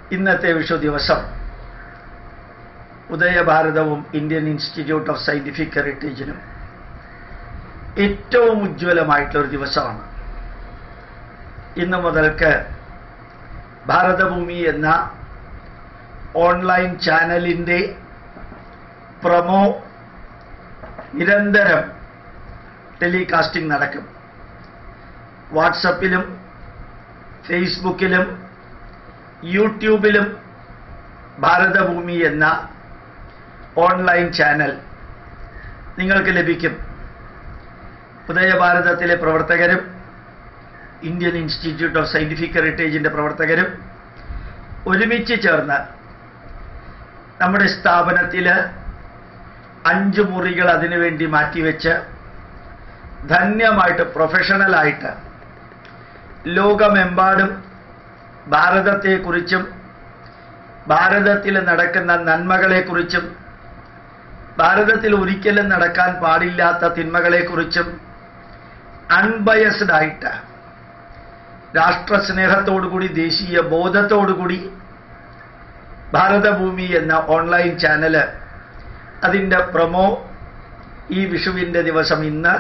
ഇന്നത്തെ വിഷു ദിവസം ഉദയഭാരതവും ഇന്ത്യൻ ഇൻസ്റ്റിറ്റ്യൂട്ട് ഓഫ് സയന്റിഫിക് ഹെറിറ്റേജിനും ഏറ്റവും ഉജ്ജ്വലമായിട്ടുള്ള ഒരു ദിവസമാണ് ഇന്നു മുതൽക്ക് ഭാരതഭൂമി എന്ന ഓൺലൈൻ ചാനലിൻ്റെ പ്രൊമോ നിരന്തരം ടെലികാസ്റ്റിംഗ് നടക്കും വാട്സപ്പിലും ഫേസ്ബുക്കിലും യൂട്യൂബിലും ഭാരതഭൂമി എന്ന ഓൺലൈൻ ചാനൽ നിങ്ങൾക്ക് ലഭിക്കും ഉദയഭാരതത്തിലെ പ്രവർത്തകരും ഇന്ത്യൻ ഇൻസ്റ്റിറ്റ്യൂട്ട് ഓഫ് സയന്റിഫിക് ഹെറിറ്റേജിൻ്റെ പ്രവർത്തകരും ഒരുമിച്ച് ചേർന്ന് നമ്മുടെ സ്ഥാപനത്തിൽ അഞ്ച് മുറികൾ അതിനുവേണ്ടി മാറ്റിവെച്ച് ധന്യമായിട്ട് പ്രൊഫഷണലായിട്ട് ലോകമെമ്പാടും ഭാരതത്തെക്കുറിച്ചും ഭാരതത്തിൽ നടക്കുന്ന നന്മകളെക്കുറിച്ചും ഭാരതത്തിൽ ഒരിക്കലും നടക്കാൻ പാടില്ലാത്ത തിന്മകളെക്കുറിച്ചും അൺബയസ്ഡ് ആയിട്ട് രാഷ്ട്രസ്നേഹത്തോടുകൂടി ദേശീയ ബോധത്തോടുകൂടി ഭാരതഭൂമി എന്ന ഓൺലൈൻ ചാനല് അതിൻ്റെ പ്രൊമോ ഈ വിഷുവിൻ്റെ ദിവസം ഇന്ന്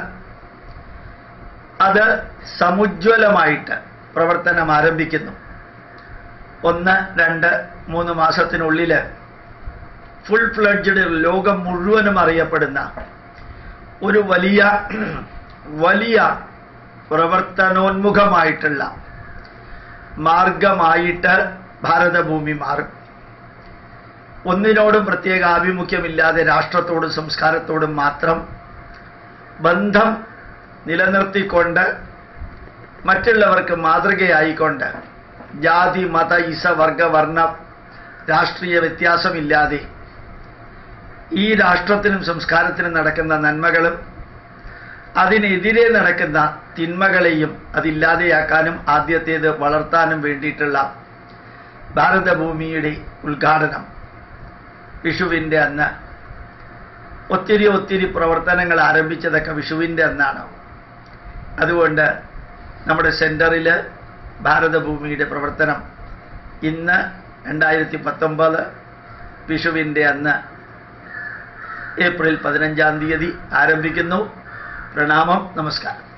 അത് സമുജ്വലമായിട്ട് പ്രവർത്തനം ആരംഭിക്കുന്നു ഒന്ന് രണ്ട് മൂന്ന് മാസത്തിനുള്ളിൽ ഫുൾ ഫ്ലഡ്ജഡ് ലോകം മുഴുവനും അറിയപ്പെടുന്ന ഒരു വലിയ വലിയ പ്രവർത്തനോന്മുഖമായിട്ടുള്ള മാർഗമായിട്ട് ഭാരതഭൂമി മാറും ഒന്നിനോടും പ്രത്യേക ആഭിമുഖ്യമില്ലാതെ രാഷ്ട്രത്തോടും സംസ്കാരത്തോടും മാത്രം ബന്ധം നിലനിർത്തിക്കൊണ്ട് മറ്റുള്ളവർക്ക് മാതൃകയായിക്കൊണ്ട് ജാതി മത ഇസ വർഗ വർണ്ണ രാഷ്ട്രീയ വ്യത്യാസമില്ലാതെ ഈ രാഷ്ട്രത്തിനും സംസ്കാരത്തിനും നടക്കുന്ന നന്മകളും അതിനെതിരെ നടക്കുന്ന തിന്മകളെയും അതില്ലാതെയാക്കാനും ആദ്യത്തേത് വളർത്താനും വേണ്ടിയിട്ടുള്ള ഭാരതഭൂമിയുടെ ഉദ്ഘാടനം വിഷുവിൻ്റെ അന്ന് ഒത്തിരി ഒത്തിരി പ്രവർത്തനങ്ങൾ ആരംഭിച്ചതൊക്കെ വിഷുവിൻ്റെ അന്നാണ് അതുകൊണ്ട് നമ്മുടെ സെൻറ്ററിൽ ഭാരതഭൂമിയുടെ പ്രവർത്തനം ഇന്ന് രണ്ടായിരത്തി പത്തൊമ്പത് വിഷുവിൻ്റെ അന്ന് ഏപ്രിൽ പതിനഞ്ചാം തീയതി ആരംഭിക്കുന്നു പ്രണാമം നമസ്കാരം